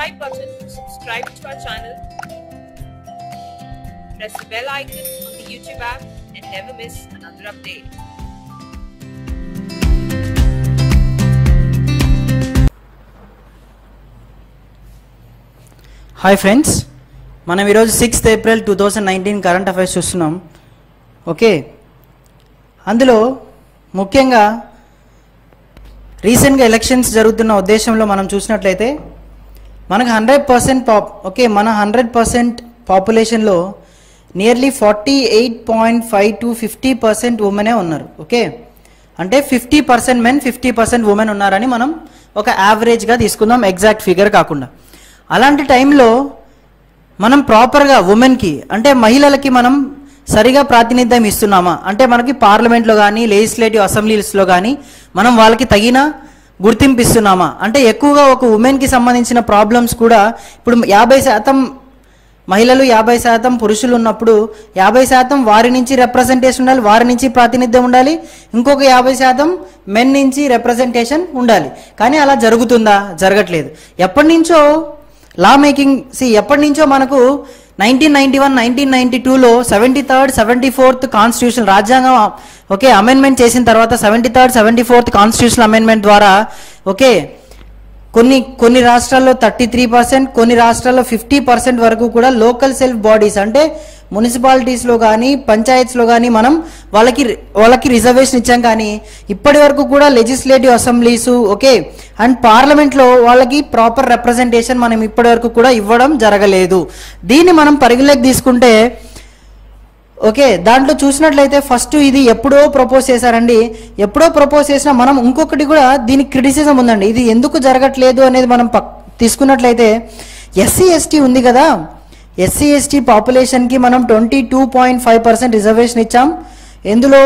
subscribe button to subscribe to our channel. Press the bell icon on the YouTube app and never miss another update. Hi friends మనం ఈరోజు sixth April two thousand nineteen current affairs చూస్తున్నాం okay అందులో ముఖ్యంగా రీసెంట్గా elections జరుగుతున్న ఉద్దేశంలో మనం చూసినట్లయితే మనకు హండ్రెడ్ పర్సెంట్ పాప్ ఓకే మన హండ్రెడ్ పర్సెంట్ పాపులేషన్లో nearly forty eight point five to fifty percent ఉమెనే ఉన్నారు ఓకే అంటే fifty percent men fifty percent women ఉన్నారని మనం ఒక యావరేజ్గా తీసుకుందాం ఎగ్జాక్ట్ ఫిగర్ కాకుండా అలాంటి టైంలో మనం ప్రాపర్గా ఉమెన్కి అంటే మహిళలకి మనం సరిగా ప్రాతినిధ్యం ఇస్తున్నామా అంటే మనకి పార్లమెంట్లో కానీ లెజిస్లేటివ్ అసెంబ్లీస్లో కానీ మనం వాళ్ళకి తగిన గుర్తింపు ఇస్తున్నామా అంటే ఎక్కువగా ఒక ఉమెన్కి సంబంధించిన ప్రాబ్లమ్స్ కూడా ఇప్పుడు యాభై శాతం మహిళలు యాభై శాతం పురుషులు ఉన్నప్పుడు యాభై శాతం వారి నుంచి రిప్రజెంటేషన్ ఉండాలి వారి నుంచి ప్రాతినిధ్యం ఉండాలి ఇంకొక యాభై శాతం మెన్ నుంచి రిప్రజెంటేషన్ ఉండాలి కానీ అలా జరుగుతుందా జరగట్లేదు ఎప్పటి నుంచో లా మేకింగ్ సి ఎప్పటి నుంచో మనకు nineteen ninety one nineteen ninety టూలో seventy third seventy fourth constitution రాజ్యాంగం ఓకే అమెండ్మెంట్ చేసిన తర్వాత seventy third seventy fourth constitution amendment ద్వారా ఓకే కొన్ని కొన్ని రాష్ట్రాల్లో థర్టీ త్రీ పర్సెంట్ కొన్ని రాష్ట్రాల్లో ఫిఫ్టీ పర్సెంట్ వరకు కూడా లోకల్ సెల్ఫ్ బాడీస్ అంటే మున్సిపాలిటీస్లో కానీ పంచాయత్స్లో కానీ మనం వాళ్ళకి వాళ్ళకి రిజర్వేషన్ ఇచ్చాం కానీ ఇప్పటి వరకు కూడా లెజిస్లేటివ్ అసెంబ్లీస్ ఓకే అండ్ పార్లమెంట్లో వాళ్ళకి ప్రాపర్ రిప్రజెంటేషన్ మనం ఇప్పటి వరకు కూడా ఇవ్వడం జరగలేదు దీన్ని మనం పరిగణలోకి తీసుకుంటే ఓకే దాంట్లో చూసినట్లయితే ఫస్ట్ ఇది ఎప్పుడో ప్రపోజ్ చేశారండి ఎప్పుడో ప్రపోజ్ చేసినా మనం ఇంకొకటి కూడా దీనికి క్రిటిసిజం ఉందండి ఇది ఎందుకు జరగట్లేదు అనేది మనం పక్ తీసుకున్నట్లయితే ఎస్సీ ఎస్టీ ఉంది కదా ఎస్సీ ఎస్టీ పాపులేషన్కి మనం twenty two point five percent reservation ఇచ్చాం ఎందులో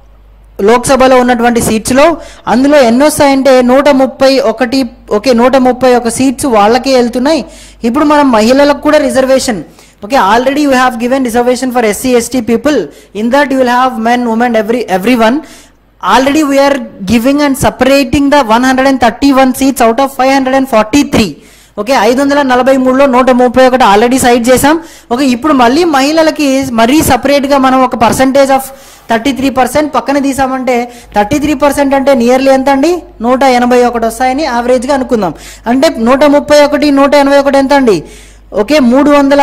లోక్సభలో ఉన్నటువంటి సీట్స్లో అందులో ఎన్ని వస్తాయంటే నూట ముప్పై ఒకటి ఓకే నూట ముప్పై ఒక సీట్స్ వాళ్ళకే వెళ్తున్నాయి ఇప్పుడు మనం మహిళలకు కూడా reservation okay already you have given reservation for SC ST people in that you will have men women every every one already we are giving and separating the one hundred and thirty one seats out of five hundred and forty three okay ఐదు వందల నలభై మూడులో నూట ముప్పై ఒకటి already side చేసాం okay ఇప్పుడు మళ్ళీ మహిళలకి మరీ సపరేట్గా మనం ఒక percentage of thirty three percent పక్కన తీసామంటే థర్టీ త్రీ పర్సెంట్ అంటే నియర్లీ ఎంత అండి నూట ఎనభై ఒకటి వస్తాయని యావరేజ్గా అనుకుందాం అంటే నూట ముప్పై ఒకటి నూట ఎనభై ఒకటి ఎంత అండి ఓకే మూడు వందల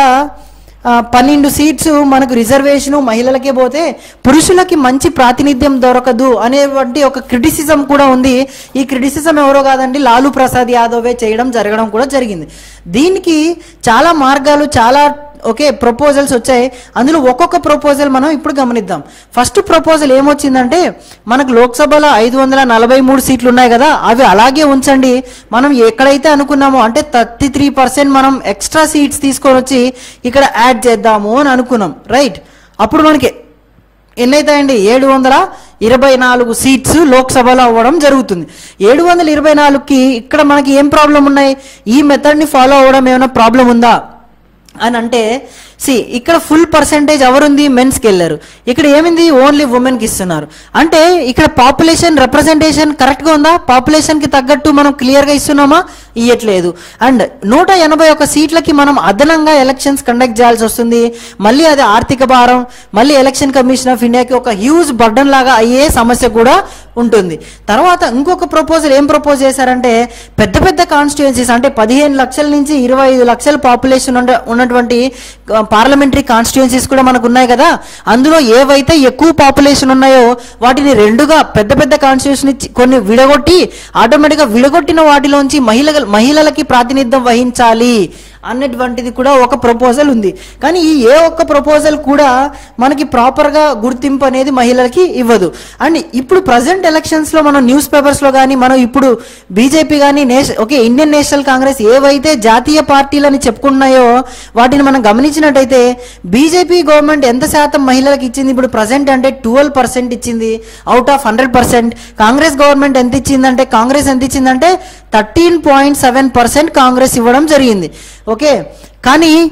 ఆ, పన్నెండు సీట్స్ మనకు రిజర్వేషను మహిళలకే పోతే పురుషులకి మంచి ప్రాతినిధ్యం దొరకదు అనేటువంటి ఒక క్రిటిసిజం కూడా ఉంది ఈ క్రిటిసిజం ఎవరో కాదండి లాలూ ప్రసాద్ యాదవే చేయడం జరగడం కూడా జరిగింది దీనికి చాలా మార్గాలు చాలా ఓకే ప్రపోజల్స్ వచ్చాయి అందులో ఒక్కొక్క ప్రపోజల్ మనం ఇప్పుడు గమనిద్దాం ఫస్ట్ ప్రపోజల్ ఏమొచ్చిందంటే మనకు లోక్సభలో ఐదు వందల నలభై మూడు సీట్లు ఉన్నాయి కదా అవి అలాగే ఉంచండి మనం ఎక్కడైతే అనుకున్నామో అంటే థర్టీ త్రీ పర్సెంట్ మనం ఎక్స్ట్రా సీట్స్ తీసుకొని వచ్చి ఇక్కడ యాడ్ చేద్దాము అని అనుకున్నాం రైట్ అప్పుడు మనకి ఎన్నైతాయండి ఏడు వందల ఇరవై నాలుగు సీట్స్ లోక్సభలో అవ్వడం జరుగుతుంది ఏడు వందల ఇరవై నాలుగుకి ఇక్కడ మనకి ఏం ప్రాబ్లం ఉన్నాయి ఈ మెథడ్ని ఫాలో అవ్వడం ఏమైనా ప్రాబ్లం ఉందా అని అంటే సి ఇక్కడ ఫుల్ పర్సెంటేజ్ ఎవరుంది మెన్స్కి వెళ్ళారు ఇక్కడ ఏమింది ఓన్లీ ఉమెన్కి ఇస్తున్నారు అంటే ఇక్కడ పాపులేషన్ రిప్రజెంటేషన్ కరెక్ట్గా ఉందా పాపులేషన్కి తగ్గట్టు మనం క్లియర్గా ఇస్తున్నామా ఇయ్యట్లేదు అండ్ నూట ఎనభై ఒక సీట్లకి మనం అదనంగా ఎలక్షన్స్ కండక్ట్ చేయాల్సి వస్తుంది మళ్ళీ అది ఆర్థిక భారం మళ్ళీ ఎలక్షన్ కమిషన్ ఆఫ్ ఇండియాకి ఒక హ్యూజ్ బర్డన్ లాగా అయ్యే సమస్య కూడా ఉంటుంది తర్వాత ఇంకొక ప్రపోజల్ ఏం ప్రపోజ్ చేశారంటే పెద్ద పెద్ద కాన్స్టిట్యుయెన్సీస్ అంటే పదిహేను లక్షల నుంచి ఇరవై ఐదు లక్షల పాపులేషన్ ఉన్న ఉన్నటువంటి పార్లమెంటరీ కాన్స్టిట్యుయెన్సీస్ కూడా మనకు ఉన్నాయి కదా అందులో ఏవైతే ఎక్కువ పాపులేషన్ ఉన్నాయో వాటిని రెండుగా పెద్ద పెద్ద కాన్స్టిట్యూషన్ కొన్ని విడగొట్టి ఆటోమేటిక్గా విడగొట్టిన వాటిలోంచి మహిళ మహిళలకి ప్రాతినిధ్యం వహించాలి అన్నటువంటిది కూడా ఒక ప్రపోజల్ ఉంది కానీ ఈ ఏ ఒక్క ప్రపోజల్ కూడా మనకి ప్రాపర్గా గుర్తింపు అనేది మహిళలకి ఇవ్వదు అండ్ ఇప్పుడు ప్రజెంట్ ఎలక్షన్స్లో మనం న్యూస్ పేపర్స్లో కానీ మనం ఇప్పుడు బీజేపీ కానీ నేష ఓకే ఇండియన్ నేషనల్ కాంగ్రెస్ ఏవైతే జాతీయ పార్టీలని చెప్పుకున్నాయో వాటిని మనం గమనించినట్టయితే బీజేపీ గవర్నమెంట్ ఎంత శాతం మహిళలకు ఇచ్చింది ఇప్పుడు ప్రజెంట్ అంటే ట్వెల్వ్ పర్సెంట్ ఇచ్చింది out of hundred percent Congress government ఎంత ఇచ్చిందంటే కాంగ్రెస్ ఎంత ఇచ్చిందంటే thirteen point seven percent Congress ఇవ్వడం జరిగింది ఓకే కానీ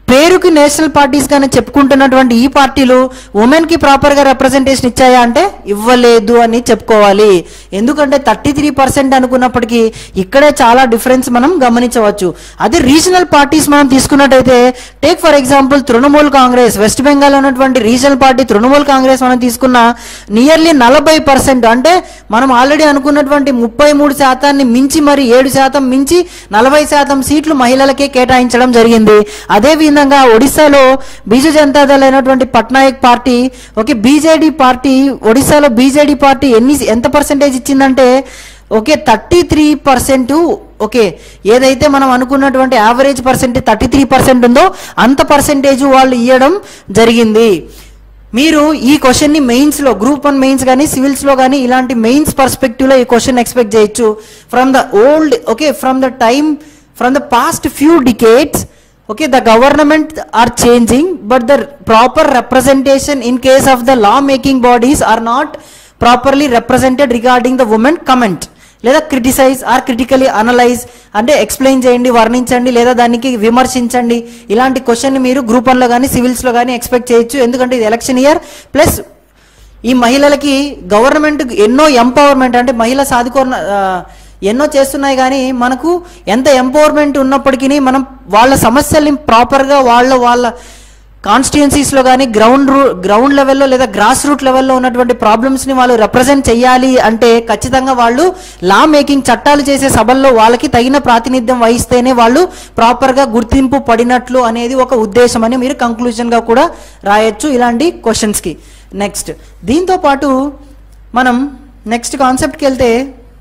పేరుకి నేషనల్ పార్టీస్ గానే చెప్పుకుంటున్నటువంటి ఈ పార్టీలు ఉమెన్ కి ప్రాపర్ గా రిప్రజెంటేషన్ ఇచ్చాయా అంటే ఇవ్వలేదు అని చెప్పుకోవాలి ఎందుకంటే థర్టీ త్రీ పర్సెంట్ అనుకున్నప్పటికీ ఇక్కడే చాలా డిఫరెన్స్ మనం గమనించవచ్చు అదే రీజనల్ పార్టీస్ మనం తీసుకున్నట్టయితే take for example Trinamool Congress West Bengal ఉన్నటువంటి రీజనల్ పార్టీ తృణమూల్ కాంగ్రెస్ మనం తీసుకున్న నియర్లీ నలభై పర్సెంట్ అంటే మనం ఆల్రెడీ అనుకున్నటువంటి ముప్పై మూడు శాతాన్ని మించి మరి ఏడు శాతం మించి నలభై శాతం సీట్లు మహిళలకే కేటాయించడం జరిగింది అదే విధంగా ఒడిశాలో బీజు జనతా దళ అయినటువంటి Patnaik party okay BJD party ఒడిశాలో బీజేడీ పార్టీ ఎన్ని ఎంత పర్సెంటేజ్ ఇచ్చిందంటే okay thirty three percent okay ఏదైతే మనం అనుకున్నటువంటి average percent thirty three percent ఉందో అంత పర్సెంటేజ్ వాళ్ళు ఇవ్వడం జరిగింది మీరు ఈ క్వశ్చన్ని మెయిన్స్లో గ్రూప్ వన్ మెయిన్స్ కానీ సివిల్స్లో కానీ ఇలాంటి మెయిన్స్ పర్స్పెక్టివ్లో ఈ క్వశ్చన్ ఎక్స్పెక్ట్ చేయొచ్చు from the old okay from the time from the past few decades okay the government are changing but the proper representation in case of the law making bodies are not properly represented regarding the women comment లేదా criticize or critically analyze అంటే explain చేయండి వర్ణించండి లేదా దానికి విమర్శించండి ఇలాంటి question మీరు group వన్లో కానీ సివిల్స్లో కానీ ఎక్స్పెక్ట్ చేయొచ్చు ఎందుకంటే ఇది ఎలక్షన్ ఇయర్ ప్లస్ ఈ మహిళలకి గవర్నమెంట్ ఎన్నో ఎంపవర్మెంట్ అంటే మహిళ సాధికోరణ ఆ, ఎన్నో చేస్తున్నాయి కానీ మనకు ఎంత ఎంపవర్మెంట్ ఉన్నప్పటికీ మనం వాళ్ళ సమస్యల్ని ప్రాపర్గా వాళ్ళ వాళ్ళ కాన్స్టిట్యున్సీస్లో కానీ గ్రౌండ్ రూ గ్రౌండ్ లెవెల్లో లేదా గ్రాస్ రూట్ లెవెల్లో ఉన్నటువంటి ప్రాబ్లమ్స్ని వాళ్ళు రిప్రజెంట్ చేయాలి అంటే ఖచ్చితంగా వాళ్ళు లా మేకింగ్ చట్టాలు చేసే సభల్లో వాళ్ళకి తగిన ప్రాతినిధ్యం వహిస్తేనే వాళ్ళు ప్రాపర్గా గుర్తింపు పడినట్లు అనేది ఒక ఉద్దేశం అని మీరు కంక్లూజన్గా కూడా రాయొచ్చు ఇలాంటి క్వశ్చన్స్కి నెక్స్ట్ దీంతో పాటు మనం నెక్స్ట్ కాన్సెప్ట్కి వెళ్తే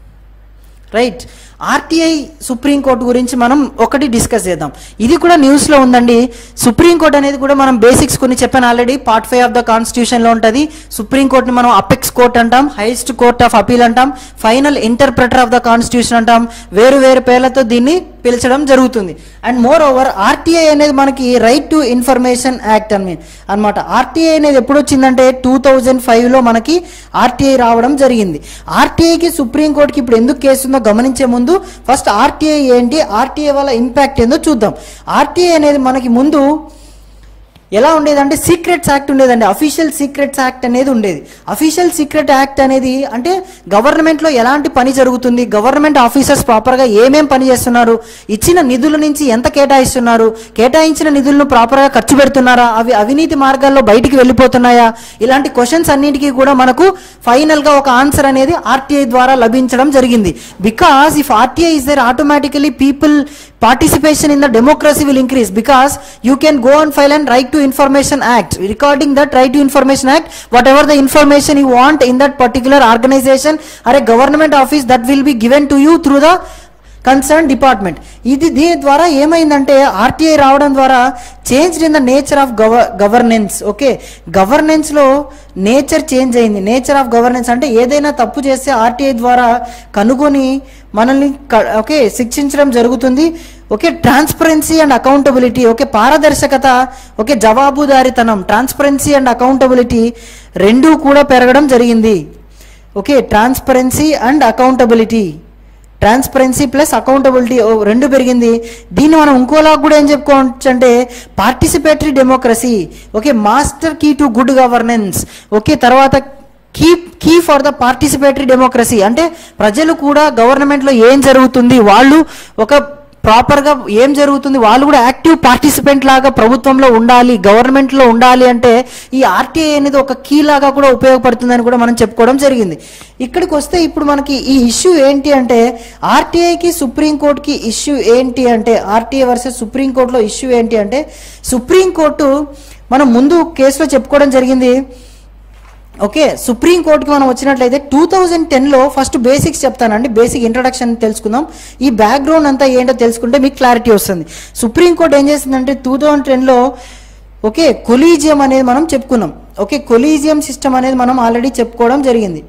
రైట్ ఆర్టీఐ సుప్రీంకోర్టు గురించి మనం ఒకటి డిస్కస్ చేద్దాం ఇది కూడా న్యూస్లో ఉందండి సుప్రీంకోర్టు అనేది కూడా మనం బేసిక్స్ కొన్ని చెప్పాను already part five of the కాన్స్టిట్యూషన్లో ఉంటుంది సుప్రీంకోర్టుని మనం అపెక్స్ కోర్ట్ అంటాం హైయెస్ట్ కోర్ట్ ఆఫ్ అపీల్ అంటాం final interpreter of the constitution అంటాం వేరు వేరు పేర్లతో దీన్ని పిలిచడం జరుగుతుంది అండ్ మోర్ ఓవర్ ఆర్టీఐ అనేది మనకి రైట్ టు ఇన్ఫర్మేషన్ యాక్ట్ అని అనమాట ఆర్టీఐ అనేది ఎప్పుడు వచ్చిందంటే టూ థౌజండ్ ఫైవ్లో మనకి ఆర్టీఐ రావడం జరిగింది ఆర్టీఐకి సుప్రీంకోర్టుకి ఇప్పుడు ఎందుకు కేసు ఉందో గమనించే ముందు ఫస్ట్ ఆర్టీఐ ఏంటి ఆర్టీఐ వల్ల ఇంపాక్ట్ ఏందో చూద్దాం ఆర్టీఐ అనేది మనకి ముందు ఎలా ఉండేదంటే సీక్రెట్స్ యాక్ట్ ఉండేదండి అఫీషియల్ సీక్రెట్స్ యాక్ట్ అనేది ఉండేది అఫీషియల్ సీక్రెట్ యాక్ట్ అనేది అంటే గవర్నమెంట్లో ఎలాంటి పని జరుగుతుంది గవర్నమెంట్ ఆఫీసర్స్ ప్రాపర్గా ఏమేం పని చేస్తున్నారు ఇచ్చిన నిధుల నుంచి ఎంత కేటాయిస్తున్నారు కేటాయించిన నిధులను ప్రాపర్గా ఖర్చు పెడుతున్నారా అవి అవినీతి మార్గాల్లో బయటికి వెళ్ళిపోతున్నాయా ఇలాంటి క్వశ్చన్స్ అన్నిటికీ కూడా మనకు ఫైనల్గా ఒక ఆన్సర్ అనేది ఆర్టీఐ ద్వారా లభించడం జరిగింది because if RTI is there automatically people participation in the democracy will increase because you can go and file and right to information act regarding that right to information act whatever the information you want in that particular organization or a government office that will be given to you through the concern department ఇది దీని ద్వారా ఏమైందంటే RTI రావడం ద్వారా change in the nature of gov governance okay గవర్నెన్స్లో nature change అయింది nature of governance అంటే ఏదైనా తప్పు చేస్తే ఆర్టీఐ ద్వారా కనుగొని మనల్ని క- ఓకే శిక్షించడం జరుగుతుంది okay transparency and accountability okay పారదర్శకత ఓకే జవాబుదారీతనం ట్రాన్స్పరెన్సీ అండ్ అకౌంటబిలిటీ రెండూ కూడా పెరగడం జరిగింది okay transparency and accountability transparency plus accountability రెండు పెరిగింది దీన్ని మనం ఇంకోలా కూడా ఏం చెప్పుకోవచ్చు అంటే participatory democracy okay master key to good governance okay తర్వాత key key for the participatory democracy అంటే ప్రజలు కూడా గవర్నమెంట్లో ఏం జరుగుతుంది వాళ్ళు ఒక ప్రాపర్గా ఏం జరుగుతుంది వాళ్ళు కూడా యాక్టివ్ పార్టిసిపెంట్ లాగా ప్రభుత్వంలో ఉండాలి గవర్నమెంట్లో ఉండాలి అంటే ఈ ఆర్టీఐ అనేది ఒక కీ లాగా కూడా ఉపయోగపడుతుందని కూడా మనం చెప్పుకోవడం జరిగింది ఇక్కడికి వస్తే ఇప్పుడు మనకి ఈ ఇష్యూ ఏంటి అంటే ఆర్టీఐకి సుప్రీంకోర్టుకి ఇష్యూ ఏంటి అంటే ఆర్టీఐ వర్సెస్ సుప్రీంకోర్టులో ఇష్యూ ఏంటి అంటే సుప్రీంకోర్టు మనం ముందు కేసులో చెప్పుకోవడం జరిగింది ఓకే సుప్రీం కోర్టుకి మనం వచ్చినట్లయితే టూ థౌజండ్ టెన్లో ఫస్ట్ బేసిక్స్ చెప్తానండి బేసిక్ ఇంట్రడక్షన్ తెలుసుకుందాం ఈ బ్యాక్గ్రౌండ్ అంతా ఏంటో తెలుసుకుంటే మీకు క్లారిటీ వస్తుంది సుప్రీం కోర్టు ఏం చేసిందంటే టూ థౌజండ్ టెన్లో ఓకే కొలీజియం అనేది మనం చెప్పుకున్నాం ఓకే కొలీజియం సిస్టమ్ అనేది మనం ఆల్రెడీ చెప్పుకోవడం జరిగింది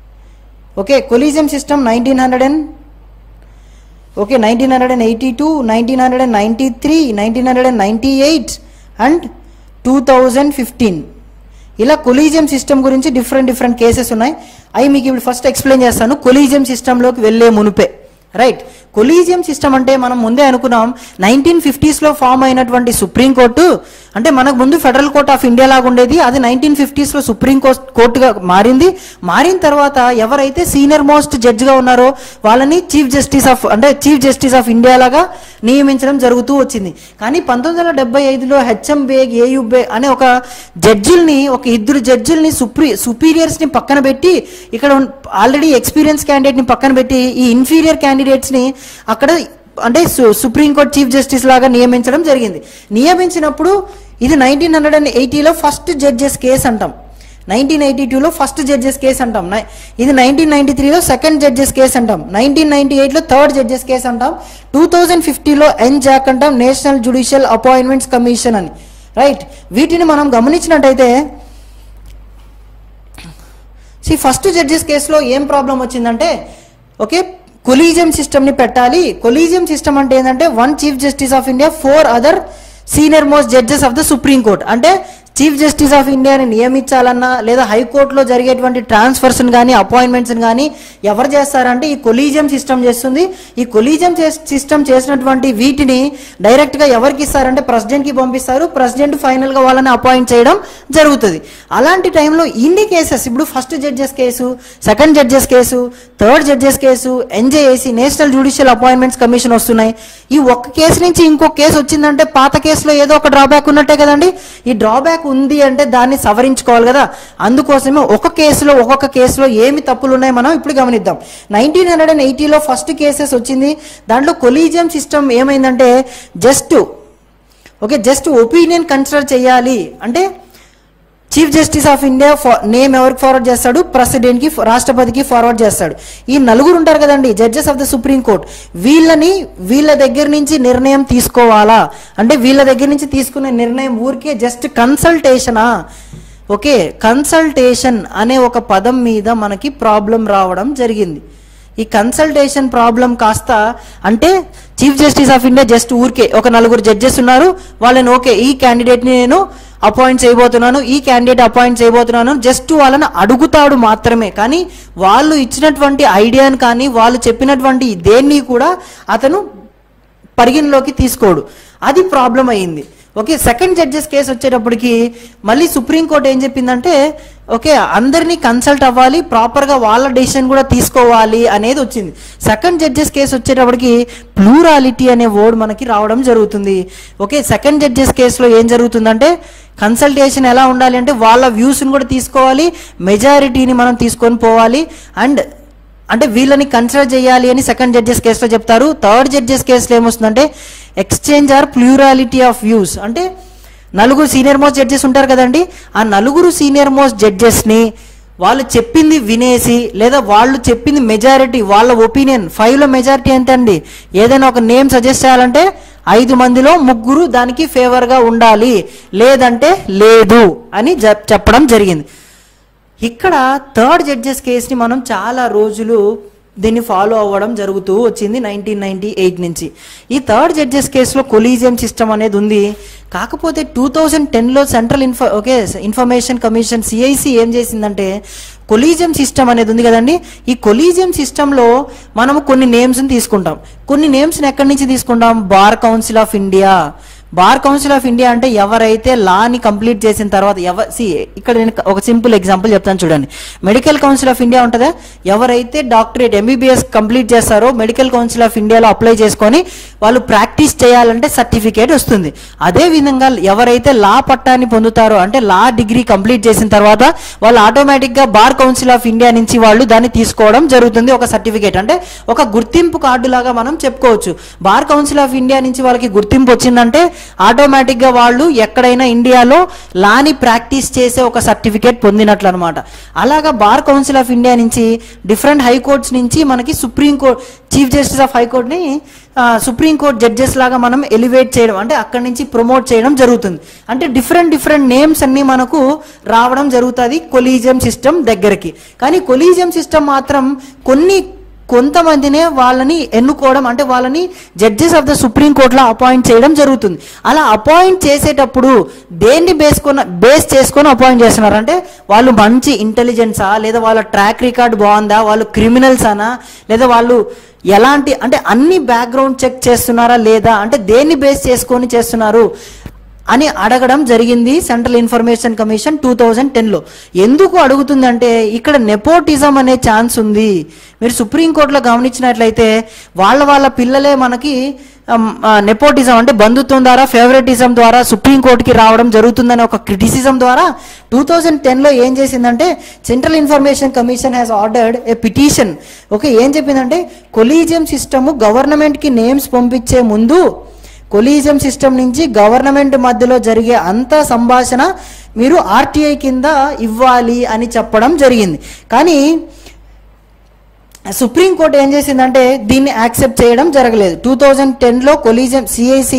okay collegium system nineteen hundred and okay nineteen hundred and eighty two nineteen hundred and ninety three nineteen hundred and ninety eight and two thousand fifteen ఇలా collegium system గురించి different different cases ఉన్నాయి అవి మీకు ఇప్పుడు first explain చేస్తాను collegium సిస్టంలోకి వెళ్ళే మునిపే రైట్ కొలీజియం సిస్టమ్ అంటే మనం ముందే అనుకున్నాం నైన్టీన్ ఫిఫ్టీస్లో ఫామ్ అయినటువంటి సుప్రీంకోర్టు అంటే మనకు ముందు ఫెడరల్ కోర్ట్ ఆఫ్ ఇండియా లాగా ఉండేది అది నైన్టీన్ ఫిఫ్టీస్లో సుప్రీం కోర్టుగా మారింది మారిన తర్వాత ఎవరైతే సీనియర్ మోస్ట్ జడ్జిగా ఉన్నారో వాళ్ళని చీఫ్ జస్టిస్ ఆఫ్ అంటే చీఫ్ జస్టిస్ ఆఫ్ ఇండియా లాగా నియమించడం జరుగుతూ వచ్చింది కానీ పంతొమ్మిది వందల డెబ్బై ఐదులో హెచ్ఎం బేగ్ ఏయు బేగ్ అనే ఒక జడ్జిల్ని ఒక ఇద్దరు జడ్జిల్ని సుప్రీ సుపీరియర్స్ని పక్కన పెట్టి ఇక్కడ ఆల్రెడీ ఎక్స్పీరియన్స్ క్యాండిడేట్ని పక్కన పెట్టి ఈ ఇన్ఫీరియర్ క్యాండిడేట్స్ని అక్కడ అంటే సు- సుప్రీంకోర్టు చీఫ్ జస్టిస్ లాగా నియమించడం జరిగింది నియమించినప్పుడు ఇది నైన్టీన్ హండ్రెడ్ అండ్ ఎయిటీలో ఫస్ట్ జడ్జెస్ కేసు అంటాం నైన్టీన్ ఎయిటీ టూలో ఫస్ట్ జడ్జెస్ కేసు అంటాం నై- ఇది నైన్టీన్ నైన్టీ త్రీలో సెకండ్ జడ్జెస్ కేసు అంటాం నైన్టీన్ నైన్టీ ఎయిట్లో థర్డ్ జడ్జెస్ కేసు అంటాం టూ థౌజండ్ ఫిఫ్టీలో ఎన్ జాక్ అంటాం నేషనల్ జుడిషియల్ అపాయింట్మెంట్స్ కమిషన్ అని రైట్ వీటిని మనం గమనించినట్టయితే సి ఫస్ట్ జడ్జెస్ కేసులో ఏం ప్రాబ్లం వచ్చిందంటే ఓకే కొలీజియం సిస్టమ్ని పెట్టాలి కొలీజియం సిస్టమ్ అంటే ఏంటంటే one chief justice of India four other senior most judges of the supreme court అంటే చీఫ్ జస్టిస్ ఆఫ్ ఇండియాని నియమించాలన్నా లేదా హైకోర్టులో జరిగేటువంటి ట్రాన్స్ఫర్స్ని కానీ అపాయింట్మెంట్స్ని కానీ ఎవరు చేస్తారంటే ఈ కొలీజియం సిస్టమ్ చేస్తుంది ఈ కొలీజియం సిస్టమ్ చేసినటువంటి వీటిని డైరెక్ట్గా ఎవరికి ఇస్తారంటే ప్రెసిడెంట్కి పంపిస్తారు ప్రెసిడెంట్ ఫైనల్గా వాళ్ళని అపాయింట్ చేయడం జరుగుతుంది అలాంటి టైంలో ఇన్ని కేసెస్ ఇప్పుడు first judges case second judges case third judges case NJAC national judicial appointments commission వస్తున్నాయి ఈ ఒక్క కేసు నుంచి ఇంకో కేసు వచ్చిందంటే పాత కేసులో ఏదో ఒక డ్రాబ్యాక్ ఉన్నట్టే కదండి ఈ డ్రాబ్యాక్ ఉంది అంటే దాన్ని సవరించుకోవాలి కదా అందుకోసమే ఒక కేసులో ఒక్కొక్క కేసులో ఏమి తప్పులు ఉన్నాయో మనం ఇప్పుడు గమనిద్దాం నైన్టీన్ హండ్రెడ్ అండ్ ఎయిటీలో ఫస్ట్ కేసెస్ వచ్చింది దాంట్లో కొలీజియం సిస్టమ్ ఏమైందంటే just okay just opinion consider చేయాలి అంటే chief justice of India name ఎవరికి ఫార్వర్డ్ చేస్తాడు ప్రెసిడెంట్కి రాష్ట్రపతికి ఫార్వర్డ్ చేస్తాడు ఈ నలుగురు ఉంటారు కదండి judges of the supreme court వీళ్ళని వీళ్ళ దగ్గర నుంచి నిర్ణయం తీసుకోవాలా అంటే వీళ్ళ దగ్గర నుంచి తీసుకునే నిర్ణయం ఊరికే జస్ట్ కన్సల్టేషనా ఓకే కన్సల్టేషన్ అనే ఒక పదం మీద మనకి ప్రాబ్లం రావడం జరిగింది ఈ కన్సల్టేషన్ ప్రాబ్లం కాస్త అంటే chief justice of India just ఊరికే ఒక నలుగురు జడ్జెస్ ఉన్నారు వాళ్ళని ఓకే ఈ క్యాండిడేట్ని నేను అపాయింట్ చేయబోతున్నాను ఈ క్యాండిడేట్ అపాయింట్ చేయబోతున్నాను జస్ట్ వాళ్ళని అడుగుతాడు మాత్రమే కానీ వాళ్ళు ఇచ్చినటువంటి ఐడియాని కానీ వాళ్ళు చెప్పినటువంటి దేన్ని కూడా అతను పరిగణలోకి తీసుకోడు అది ప్రాబ్లం అయింది ఓకే సెకండ్ జడ్జెస్ కేసు వచ్చేటప్పటికి మళ్ళీ సుప్రీంకోర్టు ఏం చెప్పిందంటే ఓకే అందరినీ కన్సల్ట్ అవ్వాలి ప్రాపర్గా వాళ్ళ డెసిషన్ కూడా తీసుకోవాలి అనేది వచ్చింది సెకండ్ జడ్జెస్ కేసు వచ్చేటప్పటికి ప్లూరాలిటీ అనే వర్డ్ మనకి రావడం జరుగుతుంది ఓకే సెకండ్ జడ్జెస్ కేసులో ఏం జరుగుతుందంటే కన్సల్టేషన్ ఎలా ఉండాలి అంటే వాళ్ళ వ్యూస్ని కూడా తీసుకోవాలి మెజారిటీని మనం తీసుకొని పోవాలి అండ్ అంటే వీళ్ళని కన్సిడర్ చేయాలి అని సెకండ్ జడ్జెస్ కేసులో చెప్తారు థర్డ్ జడ్జెస్ కేసులో ఏమొస్తుందంటే exchange or plurality of views అంటే నలుగురు సీనియర్ మోస్ట్ జడ్జెస్ ఉంటారు కదండి ఆ నలుగురు సీనియర్ మోస్ట్ జడ్జెస్ని వాళ్ళు చెప్పింది వినేసి లేదా వాళ్ళు చెప్పింది మెజారిటీ వాళ్ళ ఒపీనియన్ ఫైవ్లో మెజారిటీ ఎంతండి ఏదైనా ఒక నేమ్ సజెస్ట్ చేయాలంటే ఐదు మందిలో ముగ్గురు దానికి ఫేవర్గా ఉండాలి లేదంటే లేదు అని జప్- చెప్పడం జరిగింది ఇక్కడ థర్డ్ జడ్జెస్ కేసుని మనం చాలా రోజులు దీన్ని ఫాలో అవ్వడం జరుగుతూ వచ్చింది నైన్టీన్ నైన్టీ ఎయిట్ నుంచి ఈ థర్డ్ జడ్జెస్ కేసులో కొలీజియం సిస్టమ్ అనేది ఉంది కాకపోతే టూ థౌజండ్ టెన్లో సెంట్రల్ ఇన్ఫ ఓకే ఇన్ఫర్మేషన్ కమిషన్ సిఐసి ఏం చేసిందంటే కొలీజియం సిస్టమ్ అనేది ఉంది కదండి ఈ కొలీజియం సిస్టంలో మనము కొన్ని నేమ్స్ని తీసుకుంటాం కొన్ని నేమ్స్ని ఎక్కడి నుంచి తీసుకుంటాం bar council of India bar council of India అంటే ఎవరైతే లాని కంప్లీట్ చేసిన తర్వాత ఎవ సి ఇక్కడ నేను ఒక సింపుల్ ఎగ్జాంపుల్ చెప్తాను చూడండి మెడికల్ కౌన్సిల్ ఆఫ్ ఇండియా ఉంటుందా ఎవరైతే డాక్టరేట్ ఎంబీబీఎస్ కంప్లీట్ చేస్తారో మెడికల్ కౌన్సిల్ ఆఫ్ ఇండియాలో అప్లై చేసుకొని వాళ్ళు ప్రాక్టీస్ చేయాలంటే సర్టిఫికేట్ వస్తుంది అదే విధంగా ఎవరైతే లా పట్టాన్ని పొందుతారో అంటే లా డిగ్రీ కంప్లీట్ చేసిన తర్వాత వాళ్ళు ఆటోమేటిక్గా బార్ కౌన్సిల్ ఆఫ్ ఇండియా నుంచి వాళ్ళు దాన్ని తీసుకోవడం జరుగుతుంది ఒక సర్టిఫికేట్ అంటే ఒక గుర్తింపు కార్డు లాగా మనం చెప్పుకోవచ్చు బార్ కౌన్సిల్ ఆఫ్ ఇండియా నుంచి వాళ్ళకి గుర్తింపు వచ్చిందంటే ఆటోమేటిక్గా వాళ్ళు ఎక్కడైనా ఇండియాలో లాని ప్రాక్టీస్ చేసే ఒక సర్టిఫికేట్ పొందినట్లు అనమాట అలాగా బార్ కౌన్సిల్ ఆఫ్ ఇండియా నుంచి డిఫరెంట్ హైకోర్ట్స్ నుంచి మనకి supreme court chief justice of హైకోర్ట్ని సుప్రీం కోర్ట్ జడ్జెస్ లాగా మనం ఎలివేట్ చేయడం అంటే అక్కడి నుంచి ప్రమోట్ చేయడం జరుగుతుంది అంటే డిఫరెంట్ డిఫరెంట్ నేమ్స్ అన్ని మనకు రావడం జరుగుతుంది కొలీజియం సిస్టమ్ దగ్గరికి కానీ కొలీజియం సిస్టమ్ మాత్రం కొన్ని కొంతమందినే వాళ్ళని ఎన్నుకోవడం అంటే వాళ్ళని జడ్జెస్ ఆఫ్ ద సుప్రీం కోర్టులో అపాయింట్ చేయడం జరుగుతుంది అలా అపాయింట్ చేసేటప్పుడు దేన్ని బేసుకొని బేస్ చేసుకొని అపాయింట్ చేస్తున్నారు అంటే వాళ్ళు మంచి ఇంటెలిజెన్సా లేదా వాళ్ళ ట్రాక్ రికార్డ్ బాగుందా వాళ్ళు క్రిమినల్స్ అనా లేదా వాళ్ళు ఎలాంటి అంటే అన్ని బ్యాక్గ్రౌండ్ చెక్ చేస్తున్నారా లేదా అంటే దేన్ని బేస్ చేసుకొని చేస్తున్నారు అని అడగడం జరిగింది central information commission two thousand టెన్లో ఎందుకు అడుగుతుందంటే ఇక్కడ నెపోటిజం అనే ఛాన్స్ ఉంది మీరు సుప్రీంకోర్టులో గమనించినట్లయితే వాళ్ళ వాళ్ళ పిల్లలే మనకి నెపోటిజం అంటే బంధుత్వం ద్వారా ఫేవరెటిజం ద్వారా సుప్రీంకోర్టుకి రావడం జరుగుతుందనే ఒక క్రిటిసిజం ద్వారా టూ థౌజండ్ టెన్లో ఏం చేసిందంటే central information commission has ordered a petition okay ఏం చెప్పిందంటే కొలీజియం సిస్టము గవర్నమెంట్కి నేమ్స్ పంపించే ముందు కొలీజియం సిస్టమ్ నుంచి గవర్నమెంట్ మధ్యలో జరిగే అంత సంభాషణ మీరు ఆర్టీఐ కింద ఇవ్వాలి అని చెప్పడం జరిగింది కానీ సుప్రీంకోర్టు ఏం చేసిందంటే దీన్ని యాక్సెప్ట్ చేయడం జరగలేదు టూ థౌజండ్ టెన్లో కొలీజియం సిఐసి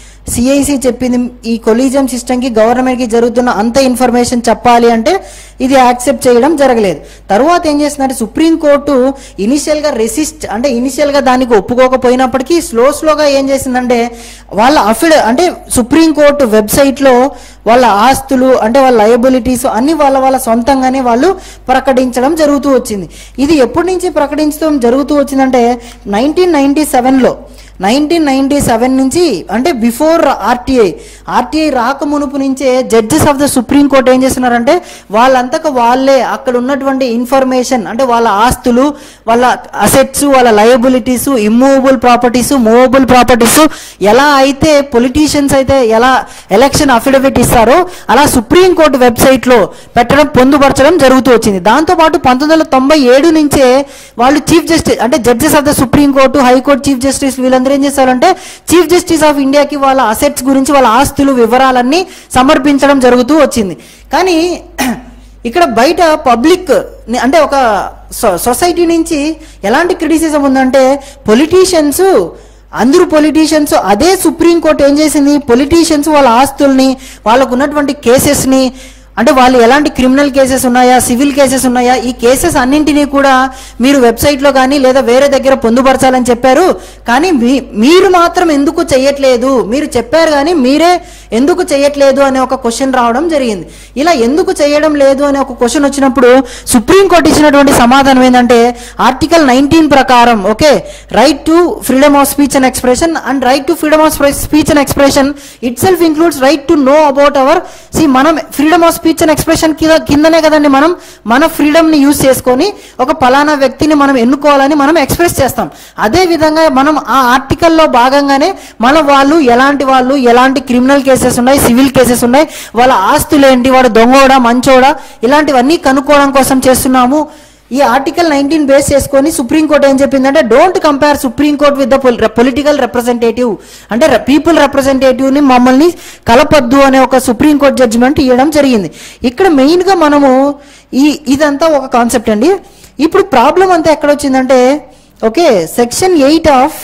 సిఐసి చెప్పింది ఈ కొలీజియం సిస్టమ్కి గవర్నమెంట్కి జరుగుతున్న అంత ఇన్ఫర్మేషన్ చెప్పాలి అంటే ఇది యాక్సెప్ట్ చేయడం జరగలేదు తర్వాత ఏం చేసిందంటే సుప్రీంకోర్టు ఇనిషియల్గా రెసిస్ట్ అంటే ఇనిషియల్గా దానికి ఒప్పుకోకపోయినప్పటికీ స్లో స్లోగా ఏం చేసిందంటే వాళ్ళ అఫిడ అంటే సుప్రీంకోర్టు వెబ్సైట్లో వాళ్ళ ఆస్తులు అంటే వాళ్ళ లయబిలిటీస్ అన్ని వాళ్ళ వాళ్ళ సొంతంగానే వాళ్ళు ప్రకటించడం జరుగుతూ వచ్చింది ఇది ఎప్పటి నుంచి ప్రకటించడం జరుగుతూ వచ్చిందంటే నైన్టీన్ నైన్టీ సెవెన్లో నైన్టీన్ నైన్టీ సెవెన్ నుంచి అంటే బిఫోర్ ఆర్టీఐ ఆర్టీఐ రాక మునుపు నుంచే judges of the supreme court ఏం చేస్తున్నారంటే వాళ్ళంతకు వాళ్ళే అక్కడ ఉన్నటువంటి ఇన్ఫర్మేషన్ అంటే వాళ్ళ ఆస్తులు వాళ్ళ అసెట్స్ వాళ్ళ liabilities immovable properties movable properties ఎలా అయితే పొలిటీషియన్స్ అయితే ఎలా ఎలక్షన్ అఫిడవిట్ ఇస్తారో అలా సుప్రీం కోర్టు వెబ్సైట్లో పెట్టడం పొందుపరచడం జరుగుతూ వచ్చింది దాంతోపాటు పంతొమ్మిది వందల తొంభై ఏడు నుంచే వాళ్ళు చీఫ్ జస్టిస్ అంటే judges of the supreme court high court chief justice వీళ్ళందరూ ఏం చేస్తారంటే చీఫ్ జస్టిస్ ఆఫ్ ఇండియాకి వాళ్ళ అసెట్స్ గురించి వాళ్ళ ఆస్తులు వివరాలన్నీ సమర్పించడం జరుగుతూ వచ్చింది కానీ ఇక్కడ బయట పబ్లిక్ అంటే ఒక సొ- సొసైటీ నుంచి ఎలాంటి క్రిటిసిజం ఉందంటే పొలిటీషియన్స్ అందరూ పొలిటీషియన్స్ అదే సుప్రీంకోర్టు ఏం చేసింది పొలిటీషియన్స్ వాళ్ళ ఆస్తుల్ని వాళ్ళకు ఉన్నటువంటి కేసెస్ని అంటే వాళ్ళు ఎలాంటి క్రిమినల్ కేసెస్ ఉన్నాయా సివిల్ కేసెస్ ఉన్నాయా ఈ కేసెస్ అన్నింటినీ కూడా మీరు వెబ్సైట్లో కానీ లేదా వేరే దగ్గర పొందుపరచాలని చెప్పారు కానీ మీ మీరు మాత్రం ఎందుకు చెయ్యట్లేదు మీరు చెప్పారు కానీ మీరే ఎందుకు చెయ్యట్లేదు అనే ఒక క్వశ్చన్ రావడం జరిగింది ఇలా ఎందుకు చేయడం లేదు అనే ఒక క్వశ్చన్ వచ్చినప్పుడు సుప్రీంకోర్టు ఇచ్చినటువంటి సమాధానం ఏంటంటే ఆర్టికల్ నైన్టీన్ ప్రకారం okay right to freedom of speech and expression and right to freedom of speech and expression itself includes right to know about our సి మనం freedom of speech and expression కింద కిందనే కదండి మనం మన freedom ని use చేసుకొని ఒక పలానా వ్యక్తిని మనం ఎన్నుకోవాలని మనం ఎక్స్ప్రెస్ చేస్తాం అదే విధంగా మనం ఆ ఆర్టికల్లో భాగంగానే మన వాళ్ళు ఎలాంటి వాళ్ళు ఎలాంటి క్రిమినల్ కేసెస్ ఉన్నాయి సివిల్ కేసెస్ ఉన్నాయి వాళ్ళ ఆస్తులు ఏంటి వాడు దొంగోడా మంచోడా ఇలాంటివన్నీ కనుక్కోవడం కోసం చేస్తున్నాము ఈ ఆర్టికల్ నైన్టీన్ బేస్ చేసుకొని సుప్రీంకోర్టు ఏం చెప్పిందంటే don't compare supreme court with the political representative అంటే పీపుల్ రిప్రజెంటేటివ్ని మమ్మల్ని కలపొద్దు అనే ఒక సుప్రీంకోర్టు జడ్జిమెంట్ ఇవ్వడం జరిగింది ఇక్కడ మెయిన్గా మనము ఈ ఇదంతా ఒక కాన్సెప్ట్ అండి ఇప్పుడు ప్రాబ్లం అంతా ఎక్కడ వచ్చిందంటే okay section eight of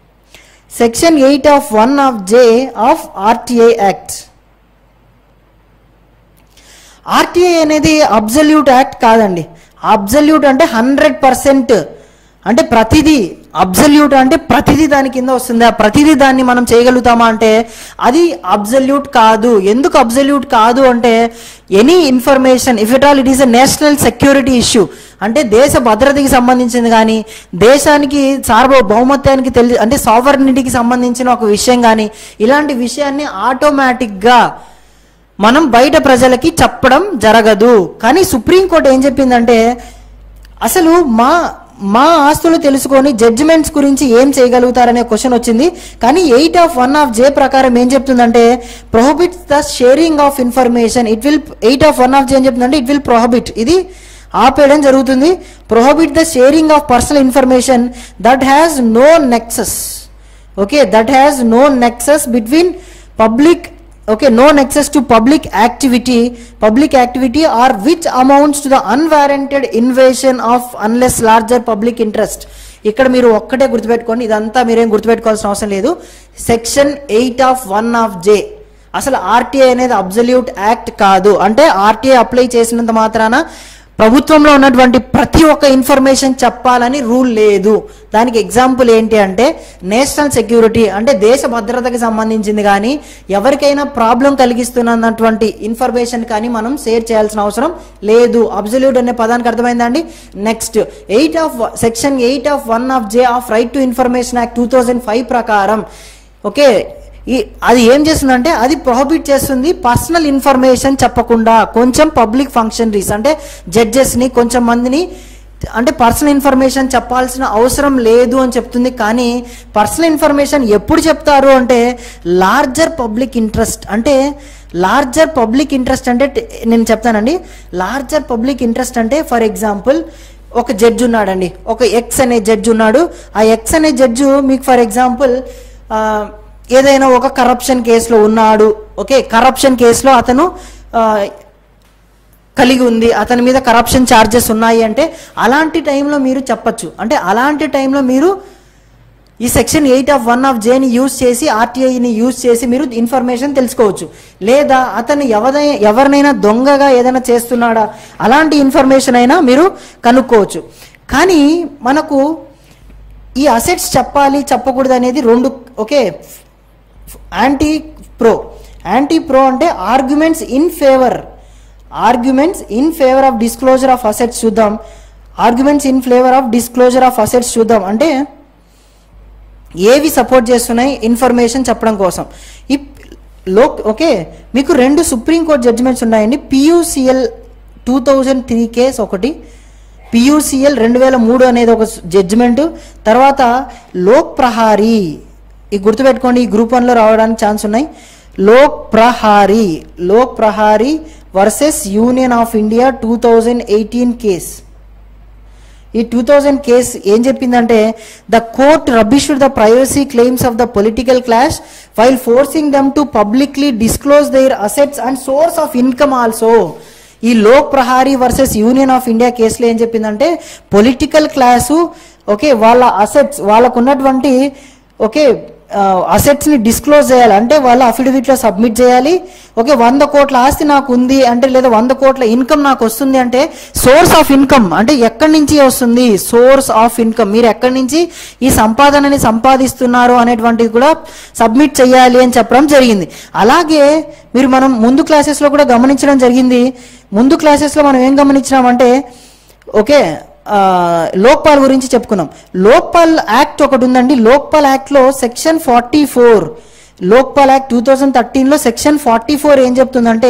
section eight of one of J of RTI act RTI అనేది అబ్జల్యూట్ యాక్ట్ కాదండి అబ్జల్యూట్ అంటే హండ్రెడ్ పర్సెంట్ అంటే ప్రతిదీ అబ్జల్యూట్ అంటే ప్రతిదీ దాని కింద వస్తుంది ఆ ప్రతిదీ దాన్ని మనం చేయగలుగుతామా అంటే అది అబ్జల్యూట్ కాదు ఎందుకు అబ్జల్యూట్ కాదు అంటే any information if it all it is a national security issue అంటే దేశ భద్రతకి సంబంధించింది కానీ దేశానికి సార్వభౌమత్వానికి తెలి అంటే సావర్నిటీకి సంబంధించిన ఒక విషయం కానీ ఇలాంటి విషయాన్ని ఆటోమేటిక్గా మనం బయట ప్రజలకి చెప్పడం జరగదు కానీ సుప్రీంకోర్టు ఏం చెప్పిందంటే అసలు మా మా ఆస్తులు తెలుసుకొని జడ్జిమెంట్స్ గురించి ఏం చేయగలుగుతారనే క్వశ్చన్ వచ్చింది కానీ eight of one of J ప్రకారం ఏం చెప్తుందంటే prohibits the sharing of information it will eight of one of J ఏం చెప్తుందంటే ఇట్ విల్ ప్రొహిబిట్ ఇది ఆపేయడం జరుగుతుంది prohibit the sharing of personal information that has no nexus okay that has no nexus between public okay no nexus to public activity public activity or which amounts to the unwarranted invasion of unless larger public interest ఇక్కడ మీరు ఒక్కటే గుర్తుపెట్టుకోండి ఇదంతా మీరేం గుర్తుపెట్టుకోవాల్సిన అవసరం లేదు section eight of one of J అసలు ఆర్టీఐ అనేది అబ్జల్యూట్ యాక్ట్ కాదు అంటే ఆర్టీఐ అప్లై చేసినంత మాత్రాన ప్రభుత్వంలో ఉన్నటువంటి ప్రతి ఒక్క ఇన్ఫర్మేషన్ చెప్పాలని రూల్ లేదు దానికి ఎగ్జాంపుల్ ఏంటి అంటే నేషనల్ సెక్యూరిటీ అంటే దేశ భద్రతకి సంబంధించింది కానీ ఎవరికైనా ప్రాబ్లం కలిగిస్తున్నటువంటి ఇన్ఫర్మేషన్ కానీ మనం షేర్ చేయాల్సిన అవసరం లేదు అబ్జల్యూట్ అనే పదానికి అర్థమైందండి next eight of section eight of one of J of right to information act two thousand five ప్రకారం ఓకే ఈ అది ఏం చేస్తుందంటే అది ప్రొహిబిట్ చేస్తుంది పర్సనల్ ఇన్ఫర్మేషన్ చెప్పకుండా కొంచెం పబ్లిక్ ఫంక్షనరీస్ అంటే జడ్జెస్ని కొంచెం మందిని అంటే పర్సనల్ ఇన్ఫర్మేషన్ చెప్పాల్సిన అవసరం లేదు అని చెప్తుంది కానీ పర్సనల్ ఇన్ఫర్మేషన్ ఎప్పుడు చెప్తారు అంటే లార్జర్ పబ్లిక్ ఇంట్రెస్ట్ అంటే లార్జర్ పబ్లిక్ ఇంట్రెస్ట్ అంటే ట- నేను చెప్తానండి లార్జర్ పబ్లిక్ ఇంట్రెస్ట్ అంటే ఫర్ ఎగ్జాంపుల్ ఒక జడ్జి ఉన్నాడండి ఒక ఎక్స్ అనే జడ్జి ఉన్నాడు ఆ ఎక్స్ అనే జడ్జి మీకు ఫర్ ఎగ్జాంపుల్ ఏదైనా ఒక కరప్షన్ కేసులో ఉన్నాడు ఓకే కరప్షన్ కేసులో అతను ఆ, కలిగి ఉంది అతని మీద కరప్షన్ ఛార్జెస్ ఉన్నాయి అంటే అలాంటి టైంలో మీరు చెప్పచ్చు అంటే అలాంటి టైంలో మీరు ఈ section eight of one of జేని యూజ్ చేసి ఆర్టీఐని యూజ్ చేసి మీరు ఇన్ఫర్మేషన్ తెలుసుకోవచ్చు లేదా అతను ఎవరై ఎవరినైనా దొంగగా ఏదైనా చేస్తున్నాడా అలాంటి ఇన్ఫర్మేషన్ అయినా మీరు కనుక్కోవచ్చు కానీ మనకు ఈ అసెట్స్ చెప్పాలి చెప్పకూడదు అనేది రెండు okay anti pro anti pro అంటే arguments in favour arguments in favour of disclosure of assets చూద్దాం arguments in favour of disclosure of assets చూద్దాం అంటే ఏవి సపోర్ట్ చేస్తున్నాయి ఇన్ఫర్మేషన్ చెప్పడం కోసం ఈ లో ఓకే మీకు రెండు సుప్రీంకోర్టు జడ్జిమెంట్స్ ఉన్నాయండి PUCL two thousand three case ఒకటి పియూసిఎల్ రెండు వేల మూడు అనేది ఒక జడ్జిమెంట్ తర్వాత లోక్ ప్రహారీ ఈ గుర్తుపెట్టుకోండి ఈ గ్రూప్ వన్లో రావడానికి ఛాన్స్ ఉన్నాయి Lok Prahari Lok Prahari versus union of India two thousand eighteen case ఈ టూ థౌజండ్ కేస్ ఏం చెప్పిందంటే the court rubbished the privacy claims of the political clash while forcing them to publicly disclose their assets and source of income also ఈ Lok Prahari versus union of India కేసులో ఏం చెప్పిందంటే political class okay వాళ్ళ assets వాళ్ళకు ఉన్నటువంటి okay assets ని disclose చేయాలి అంటే వాళ్ళ అఫిడవిట్ లో సబ్మిట్ చేయాలి ఓకే వంద కోట్ల ఆస్తి నాకు ఉంది అంటే లేదా వంద కోట్ల ఇన్కమ్ నాకు వస్తుంది అంటే సోర్స్ ఆఫ్ ఇన్కమ్ అంటే ఎక్కడి నుంచి వస్తుంది సోర్స్ ఆఫ్ ఇన్కమ్ మీరు ఎక్కడి నుంచి ఈ సంపాదనని సంపాదిస్తున్నారు అనేటువంటిది కూడా సబ్మిట్ చేయాలి అని చెప్పడం జరిగింది అలాగే మీరు మనం ముందు క్లాసెస్లో కూడా గమనించడం జరిగింది ముందు క్లాసెస్లో మనం ఏం గమనించినామంటే ఓకే ఆ, లోక్పాల్ గురించి చెప్పుకున్నాం లోక్పాల్ యాక్ట్ ఒకటి ఉందండి లోక్పాల్ యాక్ట్లో section forty four Lokpal act two thousand థర్టీన్లో సెక్షన్ ఫార్టీ ఫోర్ ఏం చెప్తుందంటే